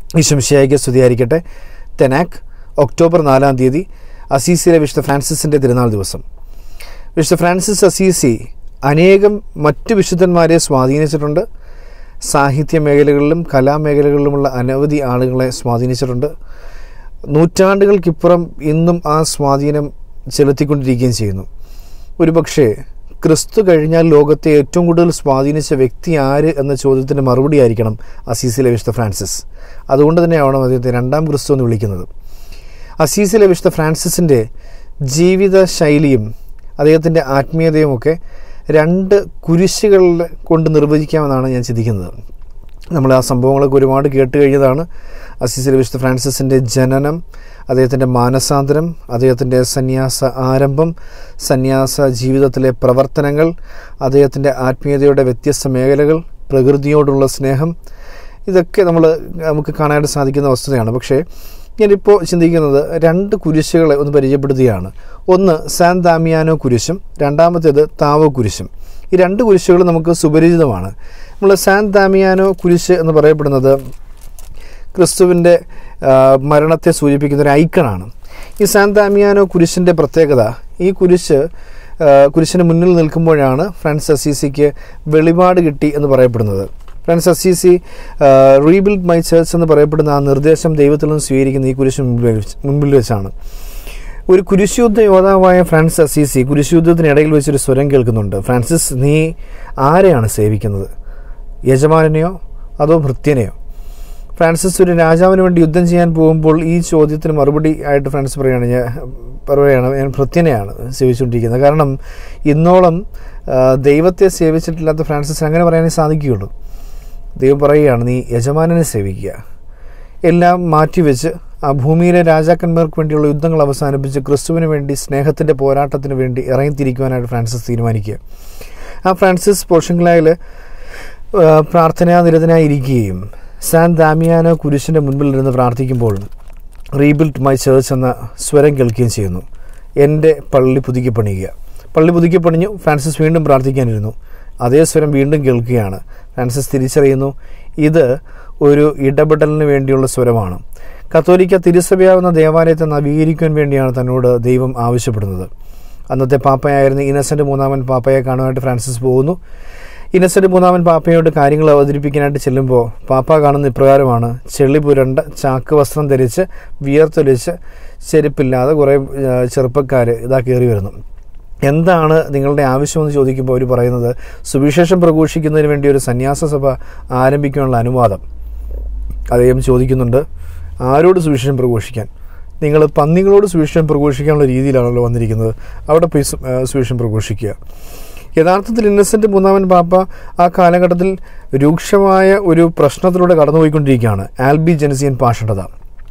ഈശംശിയായിക്ക് സ്തുതിയായിരിക്കട്ടെ തെനാക്ക് ഒക്ടോബർ നാലാം തീയതി അസീസിലെ വിശുദ്ധ ഫ്രാൻസിസിൻ്റെ തിരുനാൾ ദിവസം വിശുദ്ധ ഫ്രാൻസിസ് അസീസി അനേകം മറ്റ് വിശുദ്ധന്മാരെ സ്വാധീനിച്ചിട്ടുണ്ട് സാഹിത്യ മേഖലകളിലും കലാമേഖലകളിലുമുള്ള അനവധി ആളുകളെ സ്വാധീനിച്ചിട്ടുണ്ട് നൂറ്റാണ്ടുകൾക്കിപ്പുറം ഇന്നും ആ സ്വാധീനം ചെലുത്തിക്കൊണ്ടിരിക്കുകയും ചെയ്യുന്നു ഒരുപക്ഷേ ക്രിസ്തു കഴിഞ്ഞാൽ ലോകത്തെ ഏറ്റവും കൂടുതൽ സ്വാധീനിച്ച വ്യക്തി ആര് എന്ന ചോദ്യത്തിന് മറുപടി ആയിരിക്കണം അസീസിലെ വിശുദ്ധ ഫ്രാൻസിസ് അതുകൊണ്ട് തന്നെയാവണം അദ്ദേഹത്തെ രണ്ടാം ക്രിസ്തു എന്ന് വിളിക്കുന്നത് അസീസിലെ വിശുദ്ധ ഫ്രാൻസിസിൻ്റെ ജീവിത ശൈലിയും അദ്ദേഹത്തിൻ്റെ ആത്മീയതയും ഒക്കെ രണ്ട് കുരിശുകൾ കൊണ്ട് നിർവചിക്കാമെന്നാണ് ഞാൻ ചിന്തിക്കുന്നത് നമ്മൾ ആ സംഭവങ്ങളൊക്കെ ഒരുപാട് കേട്ട് കഴിഞ്ഞതാണ് അസീസിലെ വിശുദ്ധ ഫ്രാൻസിസിൻ്റെ ജനനം അദ്ദേഹത്തിൻ്റെ മാനസാന്തരം അദ്ദേഹത്തിൻ്റെ സന്യാസ ആരംഭം സന്യാസ ജീവിതത്തിലെ പ്രവർത്തനങ്ങൾ അദ്ദേഹത്തിൻ്റെ ആത്മീയതയുടെ വ്യത്യസ്ത മേഖലകൾ പ്രകൃതിയോടുള്ള സ്നേഹം ഇതൊക്കെ നമ്മൾ നമുക്ക് കാണാനായിട്ട് സാധിക്കുന്ന വസ്തുതയാണ് പക്ഷേ ഞാനിപ്പോൾ ചിന്തിക്കുന്നത് രണ്ട് കുരിശുകളെ ഒന്ന് പരിചയപ്പെടുത്തുകയാണ് ഒന്ന് സാൻ ദാമിയാനോ കുരിശും രണ്ടാമത്തേത് താവോ കുരിശും ഈ രണ്ട് കുരിശുകൾ നമുക്ക് സുപരിചിതമാണ് നമ്മൾ സാൻ ദാമിയാനോ കുരിശ് എന്ന് പറയപ്പെടുന്നത് ക്രിസ്തുവിൻ്റെ മരണത്തെ സൂചിപ്പിക്കുന്ന ഒരു ഐക്കണാണ് ഈ സാൻ ദാമിയാനോ കുരിശിൻ്റെ പ്രത്യേകത ഈ കുരിശ് കുരിശിന് മുന്നിൽ നിൽക്കുമ്പോഴാണ് ഫ്രാൻസ് അസീസിക്ക് വെളിപാട് കിട്ടി എന്ന് പറയപ്പെടുന്നത് Francis Assisi rebuild my church എന്ന് പറയപ്പെടുന്ന ആ നിർദ്ദേശം ദൈവത്തിൽ നിന്ന് സ്വീകരിക്കുന്ന ഈ കുരിശ് മുമ്പിൽ വെച്ച് മുൻപിൽ വെച്ചാണ് ഒരു കുരിശുദ്ധ യോദ്ധാവായ ഫ്രാൻസ് അസീസി കുരിശുദ്ധത്തിനിടയിൽ വെച്ചൊരു സ്വരം കേൾക്കുന്നുണ്ട് ഫ്രാൻസിസ് നീ ആരെയാണ് സേവിക്കുന്നത് യജമാനെയോ അതോ ഭൃത്യനെയോ ഫ്രാൻസിസ് ഒരു രാജാവിന് വേണ്ടി യുദ്ധം ചെയ്യാൻ പോകുമ്പോൾ ഈ ചോദ്യത്തിന് മറുപടി ആയിട്ട് ഫ്രാൻസിസ് പറയുകയാണ് ഞാൻ പറയുകയാണ് ഞാൻ ഭൃത്യനെയാണ് സേവിച്ചുകൊണ്ടിരിക്കുന്നത് കാരണം ഇന്നോളം ദൈവത്തെ സേവിച്ചിട്ടില്ലാത്ത ഫ്രാൻസിസ് അങ്ങനെ പറയാനേ സാധിക്കുകയുള്ളൂ ദൈവം പറയുകയാണ് നീ യജമാനനെ സേവിക്കുക എല്ലാം മാറ്റിവെച്ച് ആ ഭൂമിയിലെ രാജാക്കന്മാർക്ക് വേണ്ടിയുള്ള യുദ്ധങ്ങൾ അവസാനിപ്പിച്ച് ക്രിസ്തുവിന് വേണ്ടി സ്നേഹത്തിൻ്റെ പോരാട്ടത്തിന് വേണ്ടി ഇറങ്ങിത്തിരിക്കുവാനായിട്ട് ഫ്രാൻസിസ് തീരുമാനിക്കുക ആ ഫ്രാൻസിസ് പോർഷങ്ങളായിൽ പ്രാർത്ഥനാനിരതനായിരിക്കുകയും സാൻ ദാമിയാനോ കുരിശിൻ്റെ മുൻപിൽ ഇരുന്ന് പ്രാർത്ഥിക്കുമ്പോൾ റീബിൽഡ് മൈ ചേർച്ച് എന്ന സ്വരം കേൾക്കുകയും ചെയ്യുന്നു എൻ്റെ പള്ളി പുതുക്കി പണിയുക പള്ളി പുതുക്കി പണിഞ്ഞു ഫ്രാൻസിസ് വീണ്ടും പ്രാർത്ഥിക്കാനിരുന്നു അതേ സ്വരം വീണ്ടും കേൾക്കുകയാണ് ഫ്രാൻസിസ് തിരിച്ചറിയുന്നു ഇത് ഒരു ഇടപെടലിന് വേണ്ടിയുള്ള സ്വരമാണ് കത്തോലിക്ക തിരുസഭയാവുന്ന ദേവാലയത്തെ നവീകരിക്കുവാൻ വേണ്ടിയാണ് തന്നോട് ദൈവം ആവശ്യപ്പെടുന്നത് അന്നത്തെ പാപ്പയായിരുന്ന ഇനസെൻ്റ് മൂന്നാമൻ പാപ്പയെ കാണുവാനായിട്ട് ഫ്രാൻസിസ് പോകുന്നു ഇനസെൻ്റ് മൂന്നാമൻ പാപ്പയോട് കാര്യങ്ങൾ അവതരിപ്പിക്കാനായിട്ട് ചെല്ലുമ്പോൾ പാപ്പ കാണുന്ന ഇപ്രകാരമാണ് ചെളി പുരണ്ട ചാക്ക് വസ്ത്രം ധരിച്ച് വിയർത്തൊലിച്ച് ചെരുപ്പില്ലാതെ കുറേ ചെറുപ്പക്കാർ ഇതാ കയറി വരുന്നു എന്താണ് നിങ്ങളുടെ ആവശ്യമെന്ന് ചോദിക്കുമ്പോൾ അവർ പറയുന്നത് സുവിശേഷം പ്രഘോഷിക്കുന്നതിന് വേണ്ടി ഒരു സന്യാസ സഭ ആരംഭിക്കാനുള്ള അനുവാദം അദ്ദേഹം ചോദിക്കുന്നുണ്ട് ആരോട് സുവിശേഷം പ്രഘോഷിക്കാൻ നിങ്ങൾ പന്നികളോട് സുവിശേഷം പ്രഘോഷിക്കാനുള്ള രീതിയിലാണല്ലോ വന്നിരിക്കുന്നത് അവിടെ പോയി സുവിശേഷം പ്രഘോഷിക്കുക യഥാർത്ഥത്തിൽ ഇന്നസെൻ്റ് മൂന്നാമൻ പാപ്പ ആ കാലഘട്ടത്തിൽ രൂക്ഷമായ ഒരു പ്രശ്നത്തിലൂടെ കടന്നുപോയിക്കൊണ്ടിരിക്കുകയാണ് ആൽബി ജനസിയൻ പാഷണ്ഡത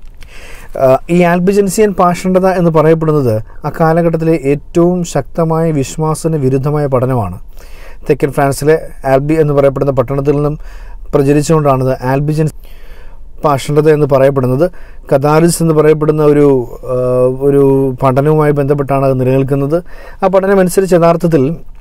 ഈ ആൽബിജൻസിയൻ പാഷണ്ഡത എന്ന് പറയപ്പെടുന്നത് ആ കാലഘട്ടത്തിലെ ഏറ്റവും ശക്തമായ വിശ്വാസത്തിന് വിരുദ്ധമായ പഠനമാണ് തെക്കൻ ഫ്രാൻസിലെ ആൽബി എന്ന് പറയപ്പെടുന്ന പട്ടണത്തിൽ നിന്നും പ്രചരിച്ചുകൊണ്ടാണ് ആൽബിജൻ പാഷണ്ഡത എന്ന് പറയപ്പെടുന്നത് കഥാലിസ് എന്ന് പറയപ്പെടുന്ന ഒരു ഒരു പഠനവുമായി ബന്ധപ്പെട്ടാണ് അത് നിലനിൽക്കുന്നത് ആ പഠനമനുസരിച്ച് യഥാർത്ഥത്തിൽ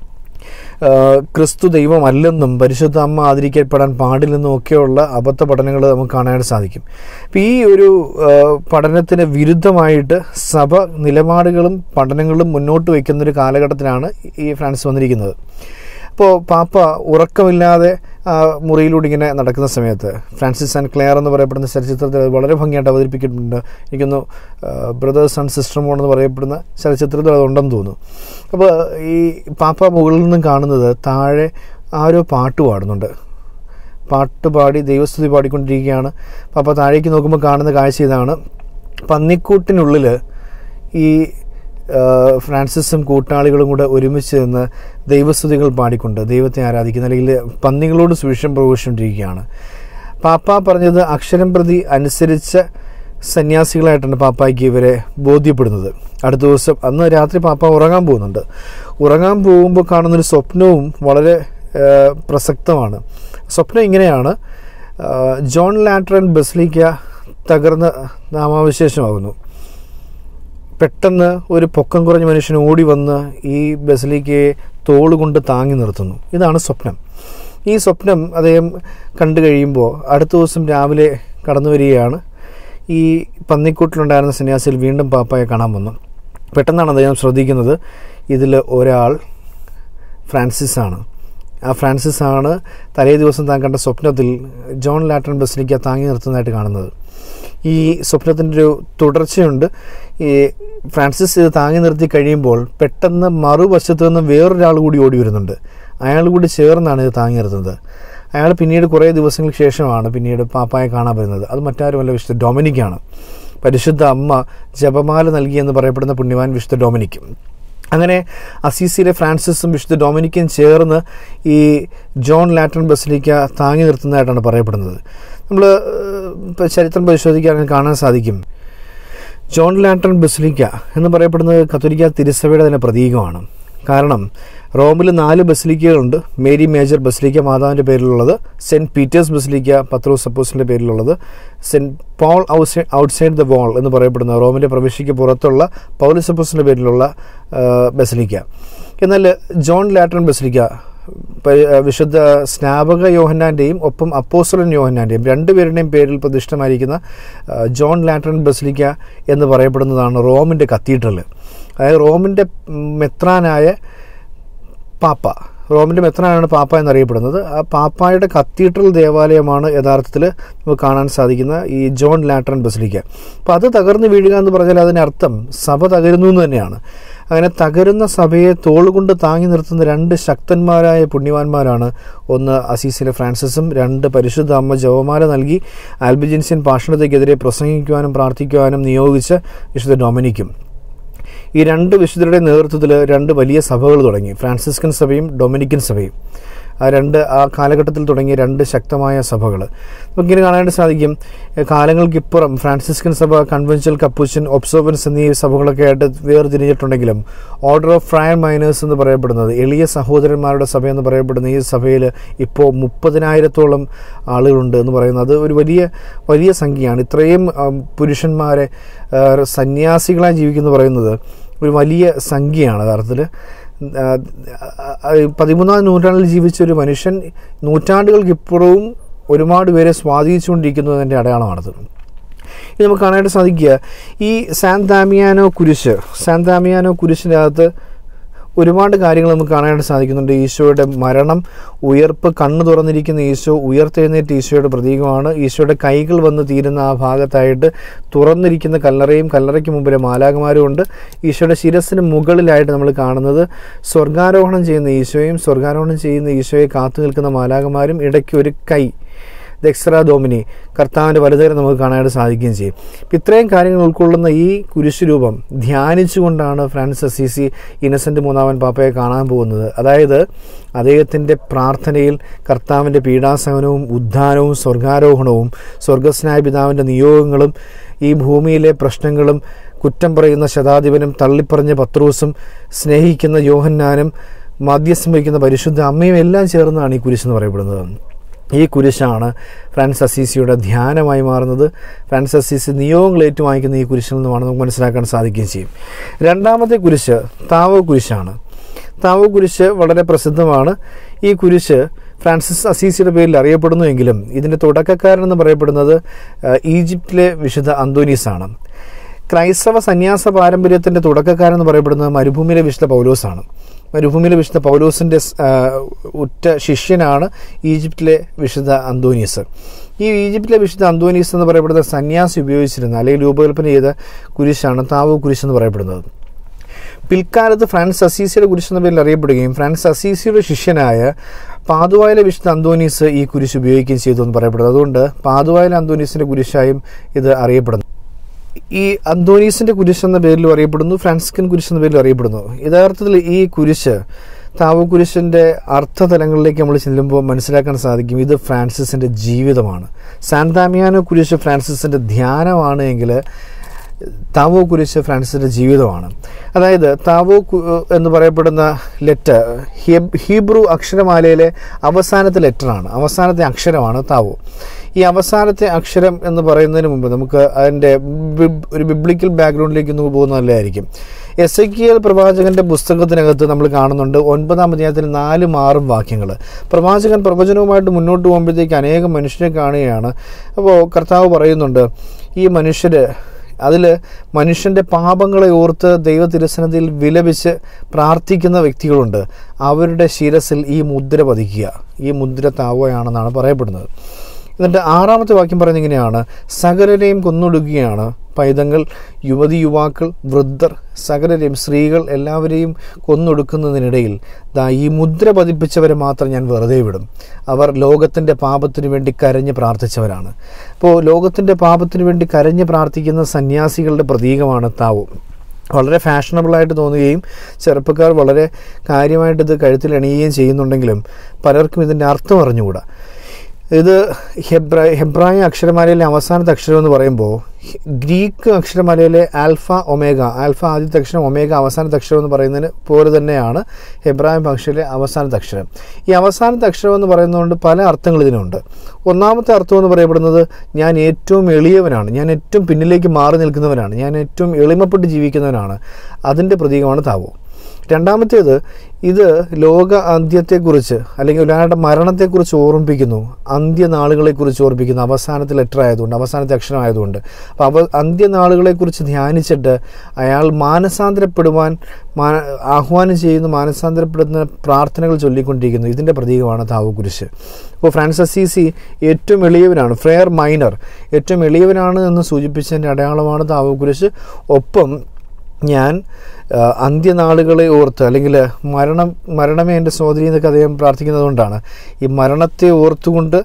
ക്രിസ്തു ദൈവമല്ലെന്നും പരിശുദ്ധ അമ്മ ആദരിക്കപ്പെടാൻ പാടില്ലെന്നും ഒക്കെയുള്ള അബദ്ധ പഠനങ്ങൾ നമുക്ക് കാണാനായിട്ട് സാധിക്കും അപ്പം ഈ ഒരു പഠനത്തിന് വിരുദ്ധമായിട്ട് സഭ നിലപാടുകളും പഠനങ്ങളും മുന്നോട്ട് വയ്ക്കുന്നൊരു കാലഘട്ടത്തിലാണ് ഈ ഫ്രാൻസ് വന്നിരിക്കുന്നത് അപ്പോൾ പാപ്പ ഉറക്കമില്ലാതെ മുറിയിലൂടെ ഇങ്ങനെ നടക്കുന്ന സമയത്ത് ഫ്രാൻസിസ് ആൻഡ് ക്ലെയർ എന്ന് പറയപ്പെടുന്ന ചലച്ചിത്രത്തിൽ വളരെ ഭംഗിയായിട്ട് അവതരിപ്പിക്കുന്നുണ്ട് എനിക്കൊന്ന് ബ്രദേഴ്സ് ആൻഡ് സിസ്റ്റർ മോൺ എന്ന് പറയപ്പെടുന്ന ചലച്ചിത്രത്തിൽ അതുണ്ടെന്ന് തോന്നുന്നു അപ്പോൾ ഈ പാപ്പ മുകളിൽ നിന്നും കാണുന്നത് താഴെ ആരോ പാട്ട് പാടുന്നുണ്ട് പാട്ട് പാടി ദൈവസ്തുതി പാടിക്കൊണ്ടിരിക്കുകയാണ് പാപ്പ താഴേക്ക് നോക്കുമ്പോൾ കാണുന്ന കാഴ്ച ഇതാണ് പന്നിക്കൂട്ടിനുള്ളിൽ ഈ ഫ്രാൻസിസും കൂട്ടാളികളും കൂടെ ഒരുമിച്ച് നിന്ന് ദൈവസ്തുതികൾ പാടിക്കൊണ്ട് ദൈവത്തെ ആരാധിക്കുന്ന അല്ലെങ്കിൽ പന്നികളോട് സുവിശേഷം പ്രഘോഷിച്ചുകൊണ്ടിരിക്കുകയാണ് പാപ്പ പറഞ്ഞത് അക്ഷരം പ്രതി അനുസരിച്ച സന്യാസികളായിട്ടാണ് പാപ്പായ്ക്ക് ഇവരെ ബോധ്യപ്പെടുന്നത് അടുത്ത ദിവസം അന്ന് രാത്രി പാപ്പ ഉറങ്ങാൻ പോകുന്നുണ്ട് ഉറങ്ങാൻ പോകുമ്പോൾ കാണുന്നൊരു സ്വപ്നവും വളരെ പ്രസക്തമാണ് സ്വപ്നം ഇങ്ങനെയാണ് ജോൺ ലാട്രൻ ബസ്ലിക്ക തകർന്ന് നാമാവിശേഷമാകുന്നു പെട്ടെന്ന് ഒരു പൊക്കം കുറഞ്ഞ മനുഷ്യൻ ഓടി വന്ന് ഈ ബസലിക്കയെ തോളുകൊണ്ട് താങ്ങി നിർത്തുന്നു ഇതാണ് സ്വപ്നം ഈ സ്വപ്നം അദ്ദേഹം കണ്ടു കഴിയുമ്പോൾ അടുത്ത ദിവസം രാവിലെ കടന്നു വരികയാണ് ഈ പന്നിക്കൂട്ടിലുണ്ടായിരുന്ന സന്യാസിയിൽ വീണ്ടും പാപ്പായെ കാണാൻ വന്നു പെട്ടെന്നാണ് അദ്ദേഹം ശ്രദ്ധിക്കുന്നത് ഇതിൽ ഒരാൾ ഫ്രാൻസിസ് ആണ് ആ ഫ്രാൻസിസ് ആണ് തലേ ദിവസം താൻ കണ്ട സ്വപ്നത്തിൽ ജോൺ ലാറ്റൺ ബസിലിക്ക താങ്ങി നിർത്തുന്നതായിട്ട് കാണുന്നത് ഈ സ്വപ്നത്തിൻ്റെ ഒരു തുടർച്ചയുണ്ട് ഈ ഫ്രാൻസിസ് ഇത് താങ്ങി നിർത്തി കഴിയുമ്പോൾ പെട്ടെന്ന് മറുവശത്ത് നിന്ന് വേറൊരാൾ കൂടി ഓടി വരുന്നുണ്ട് അയാൾ കൂടി ചേർന്നാണ് ഇത് താങ്ങി നിർത്തുന്നത് അയാൾ പിന്നീട് കുറേ ദിവസങ്ങൾക്ക് ശേഷമാണ് പിന്നീട് പാപ്പായെ കാണാൻ വരുന്നത് അത് മറ്റാരുമല്ല വിശുദ്ധ ഡൊമിനിക്കാണ് പരിശുദ്ധ അമ്മ ജപമാല നൽകിയെന്ന് പറയപ്പെടുന്ന പുണ്യവാൻ വിശുദ്ധ ഡൊമിനിക്ക് അങ്ങനെ അസീസിയിലെ ഫ്രാൻസിസും വിശുദ്ധ ഡൊമിനിക്കും ചേർന്ന് ഈ ജോൺ ലാറ്റൺ ബസിലിക്ക താങ്ങി നിർത്തുന്നതായിട്ടാണ് പറയപ്പെടുന്നത് നമ്മൾ ഇപ്പോൾ ചരിത്രം പരിശോധിക്കുകയാണെങ്കിൽ കാണാൻ സാധിക്കും ജോൺ ലാറ്റൺ ബസിലിക്ക എന്ന് പറയപ്പെടുന്നത് കത്തോലിക്ക തിരുസഭയുടെ തന്നെ പ്രതീകമാണ് കാരണം റോമിൽ നാല് ബസിലിക്കകളുണ്ട് മേരി മേജർ ബസിലിക്ക മാതാവിൻ്റെ പേരിലുള്ളത് സെൻറ്റ് പീറ്റേഴ്സ് ബസിലിക്ക പത്രോസ് സപ്പോസിൻ്റെ പേരിലുള്ളത് Saint Paul outside outside the wall എന്ന് പറയപ്പെടുന്ന റോമിൻ്റെ പ്രവിശ്യയ്ക്ക് പുറത്തുള്ള പൗലസ് സപ്പോസിൻ്റെ പേരിലുള്ള ആ, ബസിലിക്ക എന്നാൽ ജോൺ ലാറ്റൺ ബസിലിക്ക പരി- വിശുദ്ധ സ്നാപക യോഹന്നാൻ്റെയും ഒപ്പം അപ്പോസ്റ്റലൻ യോഹന്നാൻ്റെയും രണ്ടുപേരുടെയും പേരിൽ പ്രതിഷ്ഠമായിരിക്കുന്ന ആ, ജോൺ ലാറ്റൺ ബസിലിക്ക എന്ന് പറയപ്പെടുന്നതാണ് റോമിൻ്റെ കത്തീഡ്രൽ അതായത് റോമിൻ്റെ മെത്രാനായ പാപ്പ റോമിൻ്റെ മെത്രാനാണ് പാപ്പ എന്നറിയപ്പെടുന്നത് ആ പാപ്പായുടെ കത്തീഡ്രൽ ദേവാലയമാണ് യഥാർത്ഥത്തിൽ നമുക്ക് കാണാൻ സാധിക്കുന്ന ഈ ജോൺ ലാറ്ററൻ ബസിലിക്ക അപ്പം അത് തകർന്നു വീഴുക എന്ന് പറഞ്ഞാൽ അതിനർത്ഥം സഭ തകരുന്നു എന്ന് തന്നെയാണ് അങ്ങനെ തകരുന്ന സഭയെ തോളുകൊണ്ട് താങ്ങി നിർത്തുന്ന രണ്ട് ശക്തന്മാരായ പുണ്യവാന്മാരാണ് ഒന്ന് അസീസിലെ ഫ്രാൻസിസും രണ്ട് പരിശുദ്ധ അമ്മ ജവമാല നൽകി ആൽബിജൻഷ്യൻ ഭാഷണതയ്ക്കെതിരെ പ്രസംഗിക്കുവാനും പ്രാർത്ഥിക്കുവാനും നിയോഗിച്ച വിശുദ്ധ ഡൊമിനിക്കും ഈ രണ്ട് വിശുദ്ധരുടെ നേതൃത്വത്തിൽ രണ്ട് വലിയ സഭകൾ തുടങ്ങി ഫ്രാൻസിസ്കൻ സഭയും ഡൊമിനിക്കൻ സഭയും ആ രണ്ട് ആ കാലഘട്ടത്തിൽ തുടങ്ങിയ രണ്ട് ശക്തമായ സഭകൾ നമുക്കിങ്ങനെ കാണാനായിട്ട് സാധിക്കും എ, കാലങ്ങൾക്കിപ്പുറം ഫ്രാൻസിസ്കൻ സഭ കൺവെൻഷൽ കപ്പൂച്ചൻ ഒബ്സർവൻസ് എന്നീ സഭകളൊക്കെ ആയിട്ട് വേർതിരിഞ്ഞിട്ടുണ്ടെങ്കിലും ഓർഡർ ഓഫ് ഫ്രയർ മൈനേഴ്സ് എന്ന് പറയപ്പെടുന്നത് എളിയ സഹോദരന്മാരുടെ സഭ എന്ന് പറയപ്പെടുന്ന ഈ സഭയിൽ ഇപ്പോൾ മുപ്പതിനായിരത്തോളം ആളുകളുണ്ട് എന്ന് പറയുന്നത് അത് ഒരു വലിയ വലിയ സംഖ്യയാണ് ഇത്രയും ആ, പുരുഷന്മാരെ ആ, സന്യാസികളായി ജീവിക്കുന്നു പറയുന്നത് ഒരു വലിയ സംഖ്യയാണ് യഥാർത്ഥത്തിൽ ആ, ആ, പതിമൂന്നാം നൂറ്റാണ്ടിൽ ജീവിച്ച ഒരു മനുഷ്യൻ നൂറ്റാണ്ടുകൾക്കിപ്പുറവും ഒരുപാട് പേരെ സ്വാധീനിച്ചുകൊണ്ടിരിക്കുന്നതിൻ്റെ അടയാളമാണത് ഇത് നമുക്ക് കാണാനായിട്ട് സാധിക്കുക ഈ സാൻ ദാമിയാനോ കുരിശ് സാൻ ദാമിയാനോ കുരിശിൻ്റെ അകത്ത് ഒരുപാട് കാര്യങ്ങൾ നമുക്ക് കാണാനായിട്ട് സാധിക്കുന്നുണ്ട് ഈശോയുടെ മരണം ഉയർപ്പ് കണ്ണ് തുറന്നിരിക്കുന്ന ഈശോ ഉയർത്തെഴുന്നേറ്റ് ഈശോയുടെ പ്രതീകമാണ് ഈശോയുടെ കൈകൾ വന്ന് തീരുന്ന ആ ഭാഗത്തായിട്ട് തുറന്നിരിക്കുന്ന കല്ലറയും കല്ലറയ്ക്ക് മുമ്പിലെ മാലാകമാരും ഉണ്ട് ഈശോയുടെ ശിരസിന് മുകളിലായിട്ട് നമ്മൾ കാണുന്നത് സ്വർഗാരോഹണം ചെയ്യുന്ന ഈശോയും സ്വർഗാരോഹണം ചെയ്യുന്ന ഈശോയെ കാത്തു നിൽക്കുന്ന മാലാകമാരും ഇടയ്ക്ക് ഒരു കൈ ദെക്സ്ര ഡോമിനി കർത്താവിൻ്റെ വലുതരം നമുക്ക് കാണാനായിട്ട് സാധിക്കുകയും ചെയ്യും ഇപ്പം ഇത്രയും കാര്യങ്ങൾ ഉൾക്കൊള്ളുന്ന ഈ കുരിശുരൂപം ധ്യാനിച്ചുകൊണ്ടാണ് ഫ്രാൻസിസ് അസീസി ഇന്നസെൻ്റ് മൂന്നാമൻ പാപ്പയെ കാണാൻ പോകുന്നത് അതായത് അദ്ദേഹത്തിൻ്റെ പ്രാർത്ഥനയിൽ കർത്താവിൻ്റെ പീഡാസഹനവും ഉദ്ധാനവും സ്വർഗാരോഹണവും സ്വർഗസ്നായ പിതാവിൻ്റെ നിയോഗങ്ങളും ഈ ഭൂമിയിലെ പ്രശ്നങ്ങളും കുറ്റം പറയുന്ന ശതാധിപനും തള്ളിപ്പറഞ്ഞ പത്രൂസും സ്നേഹിക്കുന്ന യോഹന്നാനും മധ്യസ്ഥം വഹിക്കുന്ന പരിശുദ്ധ അമ്മയും എല്ലാം ചേർന്നാണ് ഈ കുരിശെന്ന് പറയപ്പെടുന്നത് ഈ കുരിശാണ് ഫ്രാൻസ് അസീസിയുടെ ധ്യാനമായി മാറുന്നത് ഫ്രാൻസ് അസീസി നിയോഗങ്ങൾ ഏറ്റുവാങ്ങിക്കുന്ന ഈ കുരിശിൽ നിന്നുമാണ് നമുക്ക് മനസ്സിലാക്കാൻ സാധിക്കുകയും ചെയ്യും രണ്ടാമത്തെ കുരിശ് താവോ കുരിശാണ് താവോ കുരിശ് വളരെ പ്രസിദ്ധമാണ് ഈ കുരിശ് ഫ്രാൻസിസ് അസീസിയുടെ പേരിൽ അറിയപ്പെടുന്നുവെങ്കിലും ഇതിൻ്റെ തുടക്കക്കാരൻ പറയപ്പെടുന്നത് ആ, ഈജിപ്തിലെ വിശുദ്ധ അന്തോനീസാണ് ക്രൈസ്തവ സന്യാസ പാരമ്പര്യത്തിൻ്റെ തുടക്കക്കാരെന്ന് പറയപ്പെടുന്നത് മരുഭൂമിയിലെ വിശുദ്ധ പൗലോസാണ് മരുഭൂമിയിലെ വിശുദ്ധ പൗലോസിൻ്റെ ആ, ഉറ്റ ശിഷ്യനാണ് ഈജിപ്തിലെ വിശുദ്ധ അന്തോനീസ് ഈ ഈജിപ്തിലെ വിശുദ്ധ അന്തോനീസ് എന്ന് പറയപ്പെടുന്ന സന്യാസി ഉപയോഗിച്ചിരുന്ന അല്ലെങ്കിൽ രൂപകൽപ്പന ചെയ്ത കുരിശാണ് താവു കുരിശ് എന്ന് പറയപ്പെടുന്നത് പിൽക്കാലത്ത് ഫ്രാൻസ് അസീസിയുടെ കുരിശ് എന്ന പേരിൽ അറിയപ്പെടുകയും ഫ്രാൻസ് അസീസിയുടെ ശിഷ്യനായ പാതുവായിലെ വിശുദ്ധ അന്തോനീസ് ഈ കുരിശ് ഉപയോഗിക്കുകയും ചെയ്തു എന്ന് പറയപ്പെടുന്നത് അതുകൊണ്ട് പാതുവായിലെ അന്തോനീസിന്റെ കുരിശായും ഇത് അറിയപ്പെടുന്നു ഈ അന്തോനീസിന്റെ കുരിശ് എന്ന പേരിലും അറിയപ്പെടുന്നു ഫ്രാൻസിസ്കൻ കുരിശ് എന്ന പേരിലും അറിയപ്പെടുന്നു യഥാർത്ഥത്തിൽ ഈ കുരിശ് താവു കുരിശിന്റെ അർത്ഥതലങ്ങളിലേക്ക് നമ്മൾ ചെല്ലുമ്പോൾ മനസ്സിലാക്കാൻ സാധിക്കും ഇത് ഫ്രാൻസിസിന്റെ ജീവിതമാണ് സാന്താമിയാനോ കുരിശ് ഫ്രാൻസിസിന്റെ ധ്യാനമാണ് എങ്കിൽ താവോ കുരിശ് ഫ്രാൻസിൻ്റെ ജീവിതമാണ് അതായത് താവോ കു- എന്ന് പറയപ്പെടുന്ന ലെറ്റർ ഹീബ്രു അക്ഷരമാലയിലെ അവസാനത്തെ ലെറ്ററാണ് അവസാനത്തെ അക്ഷരമാണ് താവോ ഈ അവസാനത്തെ അക്ഷരം എന്ന് പറയുന്നതിന് മുമ്പ് നമുക്ക് അതിൻ്റെ ബിബ്- ഒരു ബിബ്ലിക്കൽ ബാക്ക്ഗ്രൗണ്ടിലേക്ക് ഒന്ന് പോകുന്നത് നല്ലതായിരിക്കും എസ് ഐ കെ എൽ പ്രവാചകന്റെ പുസ്തകത്തിനകത്ത് നമ്മൾ കാണുന്നുണ്ട് ഒൻപതാം അധ്യായത്തിൽ നാലും ആറും വാക്യങ്ങൾ പ്രവാചകൻ പ്രവചനവുമായിട്ട് മുന്നോട്ട് പോകുമ്പോഴത്തേക്ക് അനേകം മനുഷ്യരെ കാണുകയാണ് അപ്പോൾ കർത്താവ് പറയുന്നുണ്ട് ഈ മനുഷ്യർ അതിൽ മനുഷ്യൻ്റെ പാപങ്ങളെ ഓർത്ത് ദൈവ തിരുസനത്തിൽ വിലപിച്ച് പ്രാർത്ഥിക്കുന്ന വ്യക്തികളുണ്ട് അവരുടെ ശിരസിൽ ഈ മുദ്ര പതിക്കുക ഈ മുദ്ര താവോയാണെന്നാണ് പറയപ്പെടുന്നത് എന്നിട്ട് ആറാമത്തെ വാക്യം പറയുന്നത് ഇങ്ങനെയാണ് സകലരെയും കൊന്നൊടുക്കുകയാണ് പൈതങ്ങൾ യുവതി യുവാക്കൾ വൃദ്ധർ സകലരെയും സ്ത്രീകൾ എല്ലാവരെയും കൊന്നൊടുക്കുന്നതിനിടയിൽ ദാ ഈ മുദ്ര പതിപ്പിച്ചവരെ മാത്രം ഞാൻ വെറുതെ വിടും അവർ ലോകത്തിൻ്റെ പാപത്തിനു വേണ്ടി കരഞ്ഞ് പ്രാർത്ഥിച്ചവരാണ് അപ്പോൾ ലോകത്തിൻ്റെ പാപത്തിനു വേണ്ടി കരഞ്ഞ് പ്രാർത്ഥിക്കുന്ന സന്യാസികളുടെ പ്രതീകമാണ് താവോ വളരെ ഫാഷനബിളായിട്ട് തോന്നുകയും ചെറുപ്പക്കാർ വളരെ കാര്യമായിട്ട് ഇത് കഴുത്തിൽ അണിയുകയും ചെയ്യുന്നുണ്ടെങ്കിലും പലർക്കും ഇതിൻ്റെ അർത്ഥം അറിഞ്ഞുകൂടാ ഇത് ഹെബ്ര ഹെബ്രായ അക്ഷരമാലയിലെ അവസാനത്തെ അക്ഷരം എന്ന് പറയുമ്പോൾ ഗ്രീക്ക് അക്ഷരമാലയിലെ ആൽഫ ഒമേഗ ആൽഫ ആദ്യത്തെ അക്ഷരം ഒമേഗ അവസാനത്തെ അക്ഷരം എന്ന് പറയുന്നതിന് പോലെ തന്നെയാണ് ഹെബ്രായ ഭാഷയിലെ അവസാനത്തെ അക്ഷരം ഈ അവസാനത്തെ അക്ഷരം എന്ന് പറയുന്നതുകൊണ്ട് പല അർത്ഥങ്ങൾ ഇതിനുണ്ട് ഒന്നാമത്തെ അർത്ഥം എന്ന് പറയപ്പെടുന്നത് ഞാൻ ഏറ്റവും എളിയവനാണ് ഞാൻ ഏറ്റവും പിന്നിലേക്ക് മാറി നിൽക്കുന്നവനാണ് ഞാൻ ഏറ്റവും എളിമപ്പെട്ട് ജീവിക്കുന്നവനാണ് അതിൻ്റെ പ്രതീകമാണ് താവോ രണ്ടാമത്തേത് ഇത് ലോക അന്ത്യത്തെക്കുറിച്ച് അല്ലെങ്കിൽ ഒരാളുടെ മരണത്തെക്കുറിച്ച് ഓർമ്മിപ്പിക്കുന്നു അന്ത്യനാളുകളെക്കുറിച്ച് ഓർമ്മിപ്പിക്കുന്നു അവസാനത്തെ ലെറ്റർ ആയതുകൊണ്ട് അവസാനത്തെ അക്ഷരം ആയതുകൊണ്ട് അപ്പോൾ അവ അന്ത്യനാളുകളെക്കുറിച്ച് ധ്യാനിച്ചിട്ട് അയാൾ മാനസാന്തരപ്പെടുവാൻ മാ ആഹ്വാനം ചെയ്യുന്ന മാനസാന്തരപ്പെടുന്ന പ്രാർത്ഥനകൾ ചൊല്ലിക്കൊണ്ടിരിക്കുന്നു ഇതിൻ്റെ പ്രതീകമാണ് താവക്കുരിശ് അപ്പോൾ ഫ്രാൻസ് അസീസി ഏറ്റവും എളിയവനാണ് ഫ്രെയർ മൈനർ ഏറ്റവും എളിയവനാണ് എന്ന് സൂചിപ്പിച്ചതിൻ്റെ അടയാളമാണ് താവക്കുരിശ് ഒപ്പം ഞാൻ ആ, അന്ത്യനാളുകളെ ഓർത്ത് അല്ലെങ്കിൽ മരണം മരണമേ എൻ്റെ സോദരി എന്നൊക്കെ അദ്ദേഹം പ്രാർത്ഥിക്കുന്നതുകൊണ്ടാണ് ഈ മരണത്തെ ഓർത്തുകൊണ്ട്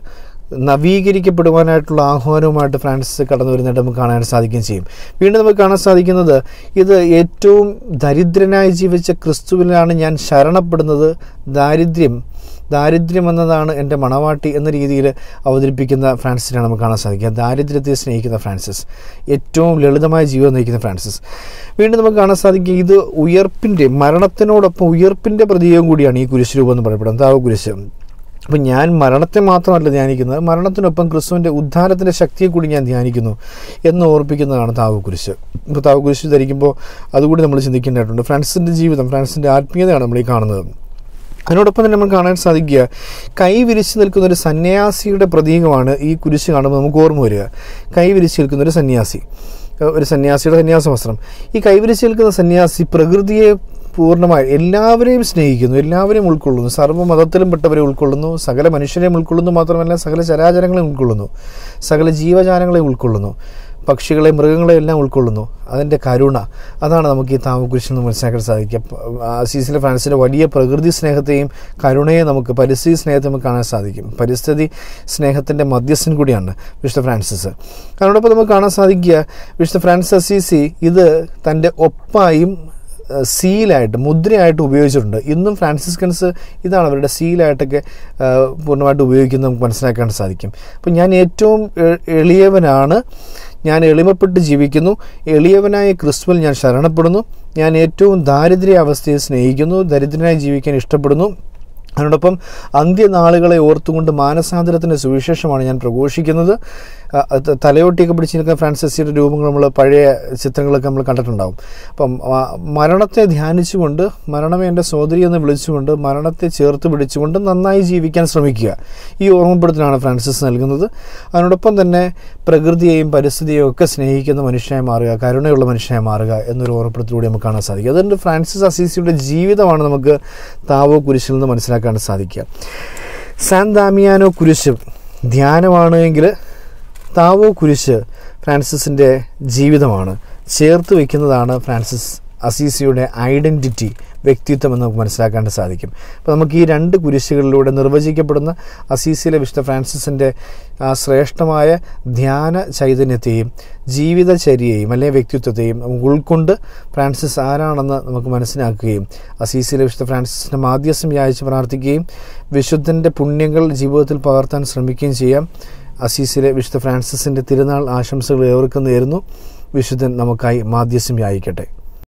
നവീകരിക്കപ്പെടുവാനായിട്ടുള്ള ആഹ്വാനവുമായിട്ട് ഫ്രാൻസിസ് കടന്നു വരുന്നതായിട്ട് നമുക്ക് കാണാൻ സാധിക്കുകയും ചെയ്യും വീണ്ടും നമുക്ക് കാണാൻ സാധിക്കുന്നത് ഇത് ഏറ്റവും ദരിദ്രനായി ജീവിച്ച ക്രിസ്തുവിലാണ് ഞാൻ ശരണപ്പെടുന്നത് ദാരിദ്ര്യം ദാരിദ്ര്യം എന്നതാണ് എൻ്റെ മണവാട്ടി എന്ന രീതിയിൽ അവതരിപ്പിക്കുന്ന ഫ്രാൻസിനാണ് നമുക്ക് കാണാൻ സാധിക്കുക ദാരിദ്ര്യത്തെ സ്നേഹിക്കുന്ന ഫ്രാൻസിസ് ഏറ്റവും ലളിതമായ ജീവിതം നയിക്കുന്ന ഫ്രാൻസിസ് വീണ്ടും നമുക്ക് കാണാൻ സാധിക്കുക ഇത് ഉയർപ്പിൻ്റെ മരണത്തിനോടൊപ്പം ഉയർപ്പിൻ്റെ പ്രതീകം കൂടിയാണ് ഈ കുരിശ് രൂപം എന്ന് പറയപ്പെടുന്നത് താവ കുരിശ് അപ്പം ഞാൻ മരണത്തെ മാത്രമല്ല ധ്യാനിക്കുന്നത് മരണത്തിനൊപ്പം ക്രിസ്തുവിൻ്റെ ഉദ്ധാരത്തിൻ്റെ ശക്തിയെ കൂടി ഞാൻ ധ്യാനിക്കുന്നു എന്ന് ഓർപ്പിക്കുന്നതാണ് താവക്കുരിശ് ഇപ്പോൾ താവക്കുരിശ് ധരിക്കുമ്പോൾ അതുകൂടി നമ്മൾ ചിന്തിക്കേണ്ടതായിട്ടുണ്ട് ഫ്രാൻസിൻ്റെ ജീവിതം ഫ്രാൻസിൻ്റെ ആത്മീയതയാണ് നമ്മൾ ഈ കാണുന്നത് അതിനോടൊപ്പം തന്നെ നമുക്ക് കാണാൻ സാധിക്കുക കൈ വിരിച്ച് നിൽക്കുന്ന ഒരു സന്യാസിയുടെ പ്രതീകമാണ് ഈ കുരിശ് കാണുമ്പോൾ നമുക്ക് ഓർമ്മ വരിക കൈ വിരിച്ച് നിൽക്കുന്ന ഒരു സന്യാസി ഏഹ് ഒരു സന്യാസിയുടെ സന്യാസ വസ്ത്രം ഈ കൈ വിരിച്ച് നിൽക്കുന്ന സന്യാസി പ്രകൃതിയെ പൂർണ്ണമായി എല്ലാവരെയും സ്നേഹിക്കുന്നു എല്ലാവരെയും ഉൾക്കൊള്ളുന്നു സർവ്വ മതത്തിലും പെട്ടവരെ ഉൾക്കൊള്ളുന്നു സകല മനുഷ്യരെയും ഉൾക്കൊള്ളുന്നു മാത്രമല്ല സകല ചരാചരങ്ങളെയും ഉൾക്കൊള്ളുന്നു സകല ജീവജാലങ്ങളെയും ഉൾക്കൊള്ളുന്നു പക്ഷികളെ മൃഗങ്ങളെ എല്ലാം ഉൾക്കൊള്ളുന്നു അതിൻ്റെ കരുണ അതാണ് നമുക്ക് ഈ താമക്കുരിശിൽ നിന്ന് മനസ്സിലാക്കാൻ സാധിക്കുക അസീസിലെ ഫ്രാൻസിൻ്റെ വലിയ പ്രകൃതി സ്നേഹത്തെയും കരുണയെ നമുക്ക് പരിസ്ഥിതി സ്നേഹത്തെ നമുക്ക് കാണാൻ സാധിക്കും പരിസ്ഥിതി സ്നേഹത്തിൻ്റെ മധ്യസ്ഥൻ കൂടിയാണ് വിശുദ്ധ ഫ്രാൻസിസ് അതിനോടൊപ്പം നമുക്ക് കാണാൻ സാധിക്കുക വിശുദ്ധ ഫ്രാൻസിസ് അസീസി ഇത് തൻ്റെ ഒപ്പായും ഏഹ് സീലായിട്ട് മുദ്രയായിട്ട് ഉപയോഗിച്ചിട്ടുണ്ട് ഇന്നും ഫ്രാൻസിസ്കൻസ് ഇതാണ് അവരുടെ സീലായിട്ടൊക്കെ ഏഹ് പൂർണ്ണമായിട്ട് ഉപയോഗിക്കുന്നത് നമുക്ക് മനസ്സിലാക്കാൻ സാധിക്കും അപ്പം ഞാൻ ഏറ്റവും എ- എളിയവനാണ് ഞാൻ എളിമപ്പെട്ട് ജീവിക്കുന്നു എളിയവനായ ക്രിസ്തുവിൽ ഞാൻ ശരണപ്പെടുന്നു ഞാൻ ഏറ്റവും ദാരിദ്ര്യ അവസ്ഥയെ സ്നേഹിക്കുന്നു ദരിദ്രനായി ജീവിക്കാൻ ഇഷ്ടപ്പെടുന്നു അതിനോടൊപ്പം അന്ത്യനാളുകളെ ഓർത്തുകൊണ്ട് മാനസാന്തരത്തിൻ്റെ സുവിശേഷമാണ് ഞാൻ പ്രഘോഷിക്കുന്നത് ആ, അത് തലയോട്ടിയൊക്കെ പിടിച്ച് നിൽക്കുന്ന ഫ്രാൻസിസിയുടെ രൂപങ്ങൾ നമ്മൾ പഴയ ചിത്രങ്ങളൊക്കെ നമ്മൾ കണ്ടിട്ടുണ്ടാവും അപ്പം ആ, മരണത്തെ ധ്യാനിച്ചുകൊണ്ട് മരണമേ എൻ്റെ സോദരി എന്ന് വിളിച്ചുകൊണ്ട് മരണത്തെ ചേർത്ത് പിടിച്ചുകൊണ്ട് നന്നായി ജീവിക്കാൻ ശ്രമിക്കുക ഈ ഓർമ്മപ്പെടുത്തലാണ് ഫ്രാൻസിസ് നൽകുന്നത് അതിനോടൊപ്പം തന്നെ പ്രകൃതിയെയും പരിസ്ഥിതിയെയും ഒക്കെ സ്നേഹിക്കുന്ന മനുഷ്യനായി മാറുക കരുണയുള്ള മനുഷ്യനായി മാറുക എന്നൊരു ഓർമ്മപ്പെടുത്തലൂടെ നമുക്ക് കാണാൻ സാധിക്കും അതുകൊണ്ട് ഫ്രാൻസിസ് അസീസിയുടെ ജീവിതമാണ് നമുക്ക് താവോ കുരിശിൽ നിന്ന് മനസ്സിലാക്കാൻ സാധിക്കുക സാൻ ദാമിയാനോ കുരിശ് ധ്യാനമാണ് എങ്കിൽ താവോ കുരിശ് ഫ്രാൻസിസിൻ്റെ ജീവിതമാണ് ചേർത്ത് വയ്ക്കുന്നതാണ് ഫ്രാൻസിസ് അസീസിയുടെ ഐഡൻറ്റിറ്റി വ്യക്തിത്വം എന്ന് നമുക്ക് മനസ്സിലാക്കാൻ സാധിക്കും അപ്പോൾ നമുക്ക് ഈ രണ്ട് കുരിശുകളിലൂടെ നിർവചിക്കപ്പെടുന്ന അസീസിയിലെ വിശുദ്ധ ഫ്രാൻസിസിൻ്റെ ആ ശ്രേഷ്ഠമായ ധ്യാന ചൈതന്യത്തെയും ജീവിതചര്യയെയും അല്ലെങ്കിൽ വ്യക്തിത്വത്തെയും നമുക്ക് ഉൾക്കൊണ്ട് ഫ്രാൻസിസ് ആരാണെന്ന് നമുക്ക് മനസ്സിലാക്കുകയും അസീസിയിലെ വിശുദ്ധ ഫ്രാൻസിസിൻ്റെ മാധ്യസ്ഥം യാചിച്ച് പ്രാർത്ഥിക്കുകയും വിശുദ്ധൻ്റെ പുണ്യങ്ങൾ ജീവിതത്തിൽ പകർത്താൻ ശ്രമിക്കുകയും ചെയ്യാം അസീസിലെ വിശുദ്ധ ഫ്രാൻസിസിൻ്റെ തിരുനാൾ ആശംസകൾ ഏവർക്കും നേരുന്നു വിശുദ്ധൻ നമുക്കായി മാധ്യസ്ഥം യായിക്കട്ടെ